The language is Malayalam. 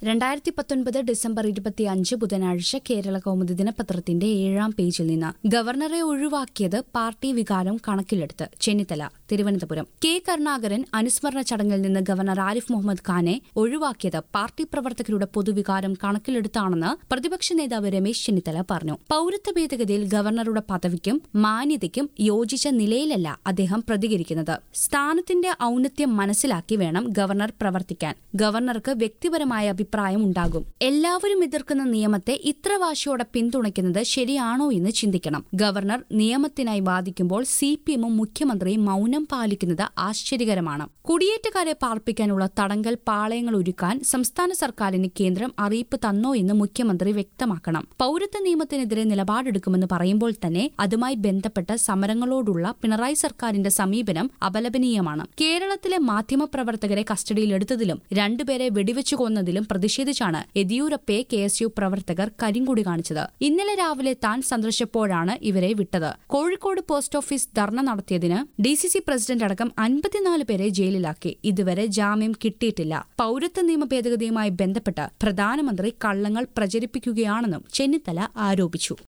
രണ്ടായിരത്തി പത്തൊൻപത് ഡിസംബർ ഇരുപത്തിയഞ്ച് ബുധനാഴ്ച കേരള കൗമുദി ദിനപത്രത്തിന്റെ ഏഴാം പേജിൽ നിന്ന് ഗവർണറെ ഒഴിവാക്കിയത് പാർട്ടി വികാരം കണക്കിലെടുത്ത് ചെന്നിത്തല തിരുവനന്തപുരം കെ കരുണാകരൻ അനുസ്മരണ ചടങ്ങിൽ നിന്ന് ഗവർണർ ആരിഫ് മുഹമ്മദ് ഖാനെ ഒഴിവാക്കിയത് പാർട്ടി പ്രവർത്തകരുടെ പൊതുവികാരം കണക്കിലെടുത്താണെന്ന് പ്രതിപക്ഷ നേതാവ് രമേശ് ചെന്നിത്തല പറഞ്ഞു പൌരത്വ ഭേദഗതിയിൽ ഗവർണറുടെ പദവിക്കും മാന്യതയ്ക്കും യോജിച്ച നിലയിലല്ല അദ്ദേഹം പ്രതികരിക്കുന്നത് സ്ഥാനത്തിന്റെ ഔന്നത്യം മനസ്സിലാക്കി വേണം ഗവർണർ പ്രവർത്തിക്കാൻ ഗവർണർക്ക് വ്യക്തിപരമായ അഭിപ്രായം ഉണ്ടാകും എല്ലാവരും എതിർക്കുന്ന നിയമത്തെ ഇത്ര വാശിയോടെ പിന്തുണയ്ക്കുന്നത് ശരിയാണോ എന്ന് ചിന്തിക്കണം ഗവർണർ നിയമത്തിനായി വാദിക്കുമ്പോൾ സി പി എമ്മും മുഖ്യമന്ത്രിയും മൌനം പാലിക്കുന്നത് ആശ്ചര്യകരമാണ് കുടിയേറ്റക്കാരെ പാർപ്പിക്കാനുള്ള തടങ്കൽ പാളയങ്ങൾ ഒരുക്കാൻ സംസ്ഥാന സർക്കാരിന് കേന്ദ്രം അറിയിപ്പ് തന്നോ എന്ന് മുഖ്യമന്ത്രി വ്യക്തമാക്കണം പൌരത്വ നിയമത്തിനെതിരെ നിലപാടെടുക്കുമെന്ന് പറയുമ്പോൾ തന്നെ അതുമായി ബന്ധപ്പെട്ട സമരങ്ങളോടുള്ള പിണറായി സർക്കാരിന്റെ സമീപനം അപലപനീയമാണ് കേരളത്തിലെ മാധ്യമപ്രവർത്തകരെ കസ്റ്റഡിയിലെടുത്തതിലും രണ്ടുപേരെ വെടിവെച്ചു കൊന്നതിലും പ്രതിഷേധിച്ചാണ് യെദ്യൂരപ്പയെ കെ എസ് യു പ്രവർത്തകർ കരിങ്കൊടി കാണിച്ചത് ഇന്നലെ രാവിലെ താൻ സന്ദർശിച്ചപ്പോഴാണ് ഇവരെ വിട്ടത് കോഴിക്കോട് പോസ്റ്റ് ഓഫീസ് ധർണ നടത്തിയതിന് ഡി സി സി പ്രസിഡന്റ് അടക്കം അൻപത്തിനാല് പേരെ ജയിലിലാക്കി ഇതുവരെ ജാമ്യം കിട്ടിയിട്ടില്ല പൌരത്വ നിയമ ഭേദഗതിയുമായി ബന്ധപ്പെട്ട് പ്രധാനമന്ത്രി കള്ളങ്ങൾ പ്രചരിപ്പിക്കുകയാണെന്നും ചെന്നിത്തല ആരോപിച്ചു